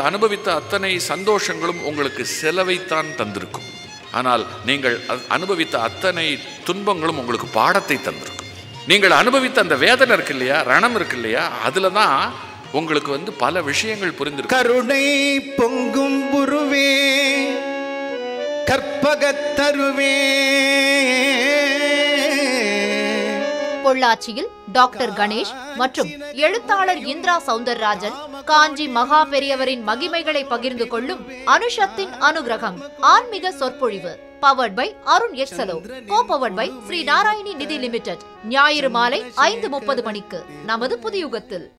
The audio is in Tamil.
அனுபவித்த அத்தனை சந்தோஷங்களும் உங்களுக்கு செலவைத்தான் தந்திருக்கும் ஆனால் நீங்கள் அ- அனுபவித்த அத்தனை துன்பங்களும் உங்களுக்கு பாடத்தை தந்திருக்கும் நீங்கள் அனுபவித்த அந்த வேதனை இருக்கு இல்லையா ரணம் இருக்கு இல்லையா அதுல தான் உங்களுக்கு வந்து பல விஷயங்கள் புரிந்திருக்கும் கருணை பொங்கும் உருவே கற்பகத்தருவே பொள்ளாச்சியில் டாக்டர் கணேஷ் மற்றும் எழுத்தாளர் இந்திரா சவுந்தரராஜன் காஞ்சி மகா பெரியவரின் மகிமைகளை பகிர்ந்து கொள்ளும் அனுஷத்தின் அனுகிரகம் ஆன்மீக சொற்பொழிவு பவர்ட் பை அருண் எக்ஸலோ கோ powered by Shri Narayani Nidhi limited ஞாயிறு மாலை ஐந்து முப்பது மணிக்கு நமது புதியுகத்தில்